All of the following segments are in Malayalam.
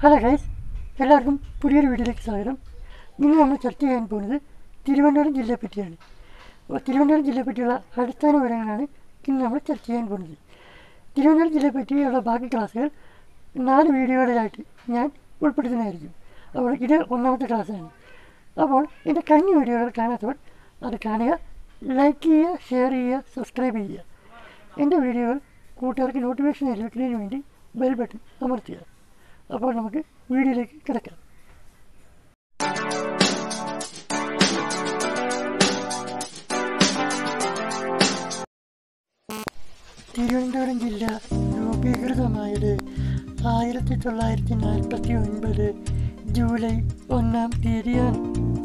ഹലോ ഗൈസ് എല്ലാവർക്കും പുതിയൊരു വീഡിയോയിലേക്ക് സ്വാഗതം ഇന്ന് നമ്മൾ ചർച്ച ചെയ്യാൻ പോകുന്നത് തിരുവനന്തപുരം ജില്ലയെ പറ്റിയാണ് അപ്പോൾ തിരുവനന്തപുരം ജില്ലയെ പറ്റിയുള്ള അടിസ്ഥാന വിവരങ്ങളാണ് ഇന്ന് നമ്മൾ ചർച്ച ചെയ്യാൻ പോകുന്നത് തിരുവനന്തപുരം ജില്ലയെ പറ്റിയുള്ള ബാക്കി ക്ലാസ്സുകൾ നാല് വീഡിയോകളിലായിട്ട് ഞാൻ ഉൾപ്പെടുത്തുന്നതായിരിക്കും അപ്പോൾ ഇത് ഒന്നാമത്തെ ക്ലാസ്സാണ് അപ്പോൾ എൻ്റെ കഴിഞ്ഞ വീഡിയോകൾ കാണാത്തവർ അത് കാണുക ലൈക്ക് ചെയ്യുക ഷെയർ ചെയ്യുക സബ്സ്ക്രൈബ് ചെയ്യുക എൻ്റെ വീഡിയോകൾ കൂട്ടുകാർക്ക് നോട്ടിഫിക്കേഷൻ ലഭിക്കുന്നതിന് വേണ്ടി ബെൽ ബട്ടൺ അമർത്തുക അപ്പോൾ നമുക്ക് വീഡിയോയിലേക്ക് കിടക്കാം തിരുവനന്തപുരം ജില്ല രൂപീകൃതമായത് ആയിരത്തി തൊള്ളായിരത്തി നാൽപ്പത്തി ഒൻപത് ജൂലൈ ഒന്നാം തീയതിയാണ്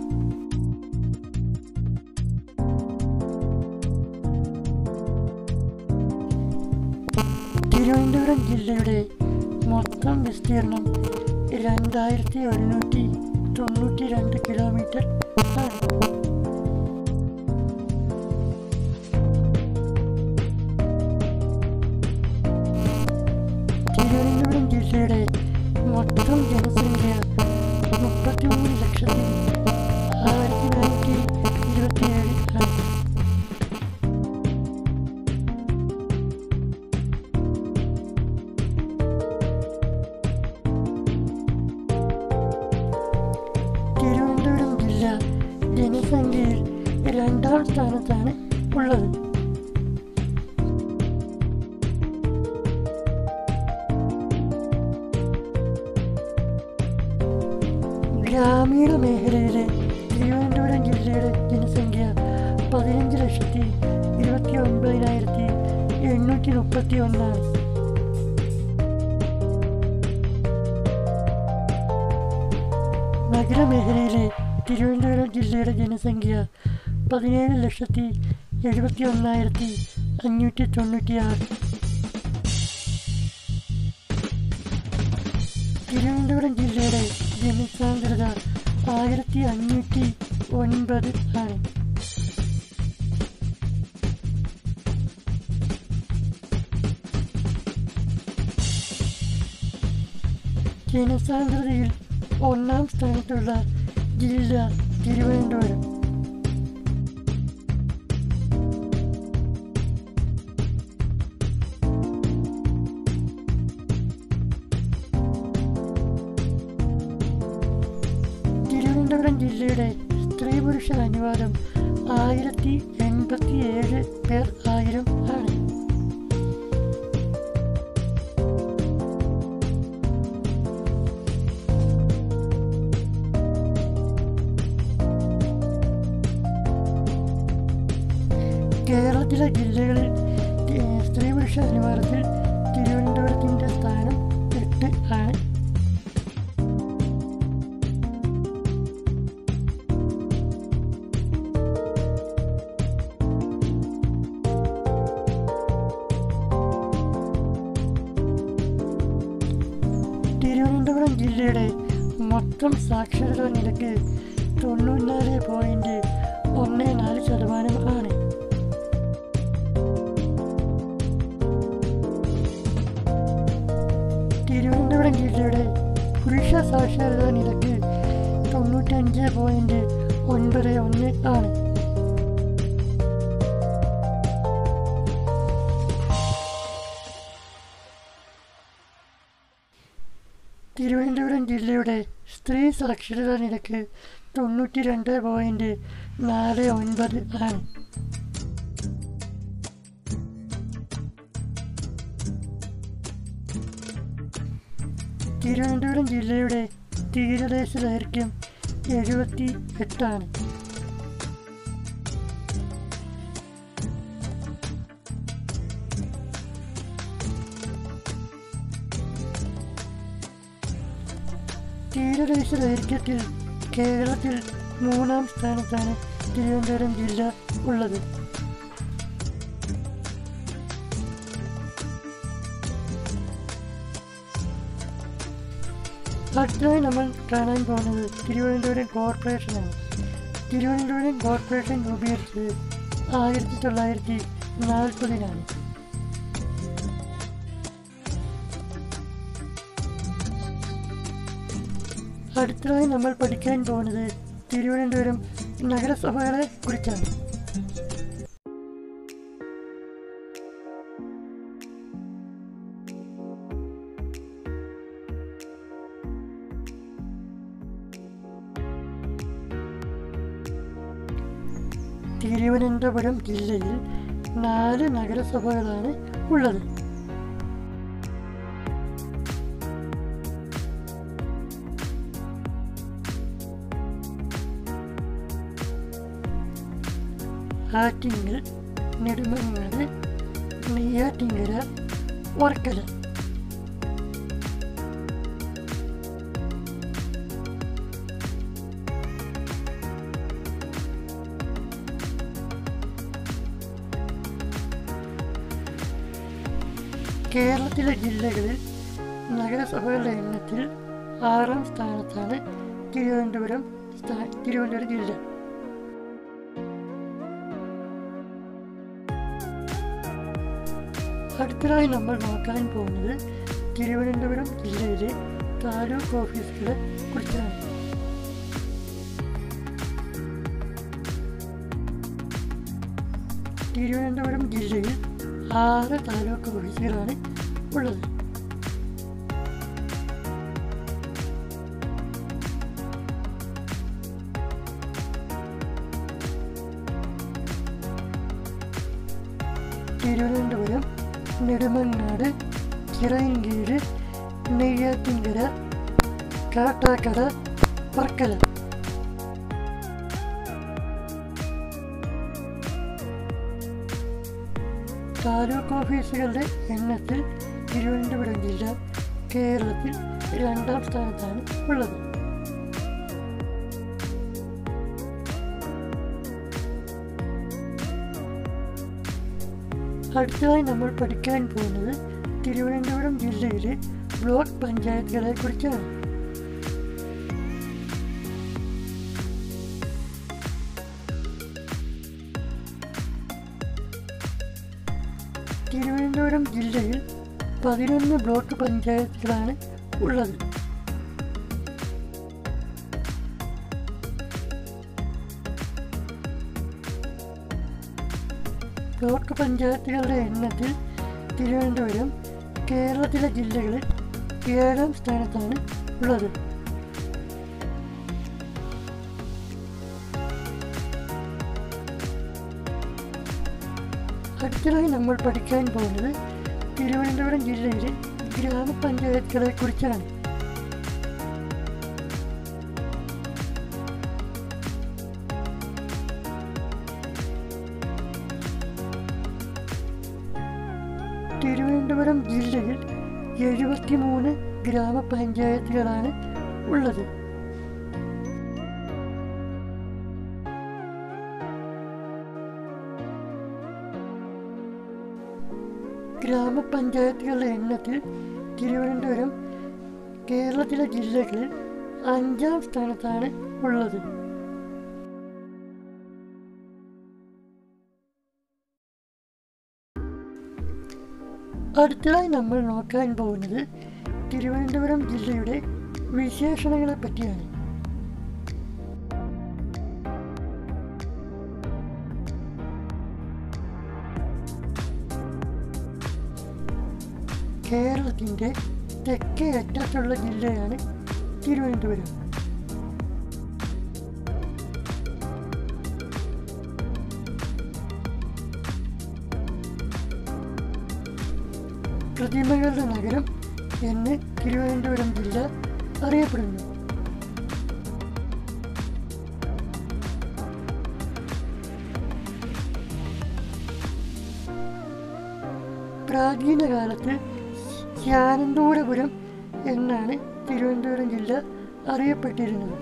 തിരുവനന്തപുരം ജില്ലയുടെ മൊത്തം വിസ്തീർണം രണ്ടായിരത്തി ഒരുന്നൂറ്റി തൊണ്ണൂറ്റി രണ്ട് കിലോമീറ്റർ ആണ് തിരുവനന്തപുരം ജില്ലയുടെ മൊത്തം ജനസംഖ്യ മുപ്പത്തിമൂന്ന് ലക്ഷത്തി ആയിരത്തി നാനൂറ്റി ഇരുപത്തിയേഴ് ആണ് തിരുവനന്തപുരം ജില്ല ജനസംഖ്യയിൽ രണ്ടാം സ്ഥാനത്താണ് ഉള്ളത് ഗ്രാമീണ മേഖലയിലെ തിരുവനന്തപുരം ജില്ലയുടെ ജനസംഖ്യ പതിനഞ്ച് ലക്ഷത്തി ഇരുപത്തി ഒൻപതിനായിരത്തി എണ്ണൂറ്റി മുപ്പത്തി ഒന്നാണ് നഗരമേഖലയിലെ തിരുവനന്തപുരം ജില്ലയുടെ ജനസംഖ്യ പതിനേഴ് ലക്ഷത്തി എഴുപത്തി ഒന്നായിരത്തി അഞ്ഞൂറ്റി തൊണ്ണൂറ്റിയാറ് തിരുവനന്തപുരം ജില്ലയുടെ ജനസാന്ദ്രത ആയിരത്തി അഞ്ഞൂറ്റി ഒൻപത് ആണ് ജനസാന്ദ്രതയിൽ ഒന്നാം സ്ഥാനത്തുള്ള ജില്ല തിരുവനന്തപുരം തിരുവനന്തപുരം ജില്ലയുടെ സ്ത്രീ പുരുഷ അനുപാതം ആയിരത്തി എൺപത്തി ഏഴ് പേർ ആയിരം ആണ് കേരളത്തിലെ ജില്ലകളിൽ ഏഹ്, സ്ത്രീ പുരുഷ അനുപാതത്തിൽ തിരുവനന്തപുരത്തിൻ്റെ സ്ഥാനം എട്ട് ആണ് തിരുവനന്തപുരം ജില്ലയുടെ മൊത്തം സാക്ഷരതാ നിരക്ക് തൊണ്ണൂറ്റിനാല് പോയിന്റ് ഒന്ന് നാല് ശതമാനം ആണ് തിരുവനന്തപുരം ജില്ലയുടെ പുരുഷ സാക്ഷരതാ നിരക്ക് തൊണ്ണൂറ്റഞ്ച് പോയിന്റ് ഒൻപത് ഒന്ന് ആണ് തിരുവനന്തപുരം ജില്ലയുടെ സ്ത്രീ സാക്ഷരതാ നിരക്ക് തൊണ്ണൂറ്റി രണ്ട് പോയിന്റ് നാല് ഒൻപത് ആണ് തിരുവനന്തപുരം ജില്ലയുടെ തീരദേശ ദൈർഘ്യം എഴുപത്തി എട്ടാണ് തീരദേശ ദൈർഘ്യത്തിൽ കേരളത്തിൽ മൂന്നാം സ്ഥാനത്താണ് തിരുവനന്തപുരം ജില്ല ഉള്ളത് അടുത്തതായി നമ്മൾ കാണാൻ പോകുന്നത് തിരുവനന്തപുരം കോർപ്പറേഷനാണ് തിരുവനന്തപുരം കോർപ്പറേഷൻ രൂപീകരിച്ചത് ആയിരത്തി തൊള്ളായിരത്തി നാൽപ്പതിനാണ് അടുത്തതായി നമ്മൾ പഠിക്കാൻ പോകുന്നത് തിരുവനന്തപുരം നഗരസഭകളെ കുറിച്ചാണ് തിരുവനന്തപുരം ജില്ലയിൽ നാല് നഗരസഭകളാണ് ഉള്ളത് ആറ്റിങ്ങൽ നെടുമങ്ങാട് നെയ്യാറ്റിങ്കര വർക്കല കേരളത്തിലെ ജില്ലകളിൽ നഗരസഭകളുടെ എണ്ണത്തിൽ ആറാം സ്ഥാനത്താണ് തിരുവനന്തപുരം സ്ഥാ- തിരുവനന്തപുരം ജില്ല അടുത്തതായി നമ്മൾ നോക്കാൻ പോകുന്നത് തിരുവനന്തപുരം ജില്ലയിലെ താലൂക്ക് ഓഫീസുകളെ കുറിച്ചാണ് തിരുവനന്തപുരം ജില്ലയിൽ ആറ് താലൂക്ക് ഓഫീസുകളാണ് ഉള്ളത് തിരുവനന്തപുരം നെടുമങ്ങാട് ചിറയൻകീഴ് നെയ്യാറ്റിൻകര കാട്ടാക്കട വർക്കല താലൂക്ക് ഓഫീസുകളുടെ എണ്ണത്തിൽ തിരുവനന്തപുരം ജില്ല കേരളത്തിൽ രണ്ടാം സ്ഥാനത്താണ് ഉള്ളത് അടുത്തതായി നമ്മൾ പഠിക്കാൻ പോകുന്നത് തിരുവനന്തപുരം ജില്ലയിലെ ബ്ലോക്ക് പഞ്ചായത്തുകളെ കുറിച്ചാണ് തിരുവനന്തപുരം ജില്ലയിൽ പതിനൊന്ന് ബ്ലോക്ക് പഞ്ചായത്തുകളാണ് ഉള്ളത് ബ്ലോക്ക് പഞ്ചായത്തുകളുടെ എണ്ണത്തിൽ തിരുവനന്തപുരം കേരളത്തിലെ ജില്ലകളിൽ ഏഴാം സ്ഥാനത്താണ് ഉള്ളത് അടുത്തതായി നമ്മൾ പഠിക്കാൻ പോകുന്നത് തിരുവനന്തപുരം ജില്ലയിലെ ഗ്രാമപഞ്ചായത്തുകളെ കുറിച്ചാണ് തിരുവനന്തപുരം ജില്ലയിൽ എഴുപത്തിമൂന്ന് ഗ്രാമപഞ്ചായത്തുകളാണ് ഉള്ളത് ഗ്രാമപഞ്ചായത്തുകളുടെ എണ്ണത്തിൽ തിരുവനന്തപുരം കേരളത്തിലെ ജില്ലകളിൽ അഞ്ചാം സ്ഥാനത്താണ് ഉള്ളത് അടുത്തതായി നമ്മൾ നോക്കാൻ പോകുന്നത് തിരുവനന്തപുരം ജില്ലയുടെ വിശേഷണങ്ങളെ പറ്റിയാണ് കേരളത്തിൻ്റെ തെക്കേ അറ്റത്തുള്ള ജില്ലയാണ് തിരുവനന്തപുരം പ്രതിമകളുടെ നഗരം എന്ന് തിരുവനന്തപുരം ജില്ല അറിയപ്പെടുന്നു പ്രാചീന കാലത്ത് ശാനന്തൂരപുരം എന്നാണ് തിരുവനന്തപുരം ജില്ല അറിയപ്പെട്ടിരുന്നത്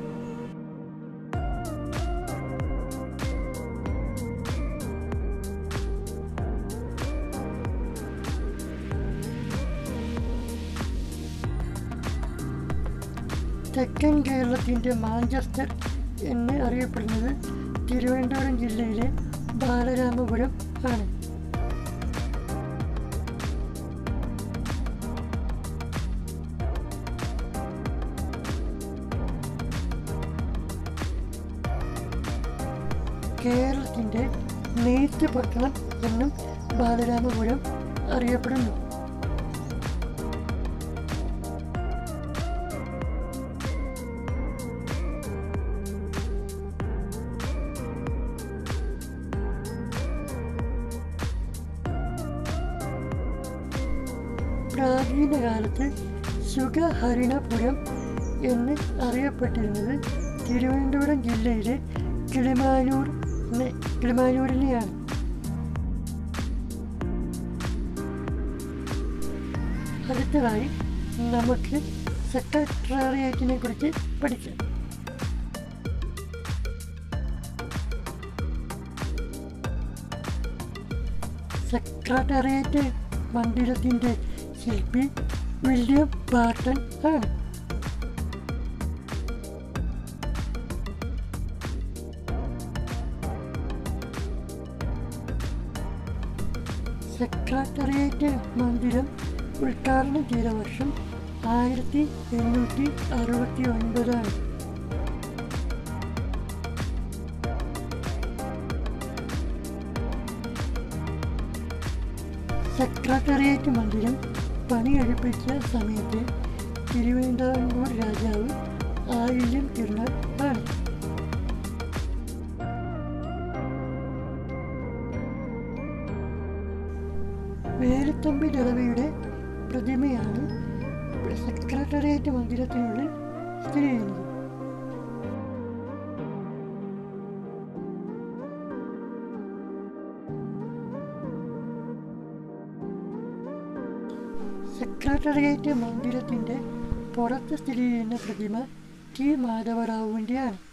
തെക്കൻ കേരളത്തിൻ്റെ മാഞ്ചസ്റ്റർ എന്ന് അറിയപ്പെടുന്നത് തിരുവനന്തപുരം ജില്ലയിലെ ബാലരാമപുരം ആണ് കേരളത്തിൻ്റെ നെയ്ത്ത് പട്ടണം എന്നും ബാലരാമപുരം അറിയപ്പെടുന്നു പ്രാചീന കാലത്ത് സുഖഹരിണപുരം എന്ന് അറിയപ്പെട്ടിരുന്നത് തിരുവനന്തപുരം ജില്ലയിലെ കിളിമാനൂർ നെ- കിളിമാനൂരിനെയാണ് അടുത്തതായി നമുക്ക് സെക്രട്ടേറിയറ്റിനെ കുറിച്ച് പഠിക്കാം സെക്രട്ടേറിയറ്റ് മന്ദിരത്തിൻ്റെ ശില്പി വില്യം ബാർട്ടൺ ആണ് സെക്രട്ടേറിയറ്റ് മന്ദിരം ഉദ്ഘാടനം ചെയ്ത വർഷം ആയിരത്തി എണ്ണൂറ്റി അറുപത്തി ഒൻപതാണ് സെക്രട്ടേറിയറ്റ് മന്ദിരം പണികഴിപ്പിച്ച സമയത്ത് തിരുവനന്തപുരം രാജാവ് ആയില്യം തിരുനാൾ ആണ് വേലുത്തമ്പി ദളവയുടെ പ്രതിമയാണ് സെക്രട്ടേറിയറ്റ് മന്ദിരത്തിനുള്ളിൽ സ്ഥിതി ചെയ്യുന്നത് സെക്രട്ടേറിയറ്റ് മന്ദിരത്തിൻ്റെ പുറത്ത് സ്ഥിതി ചെയ്യുന്ന പ്രതിമ ടി മാധവറാവുവിൻ്റെയാണ്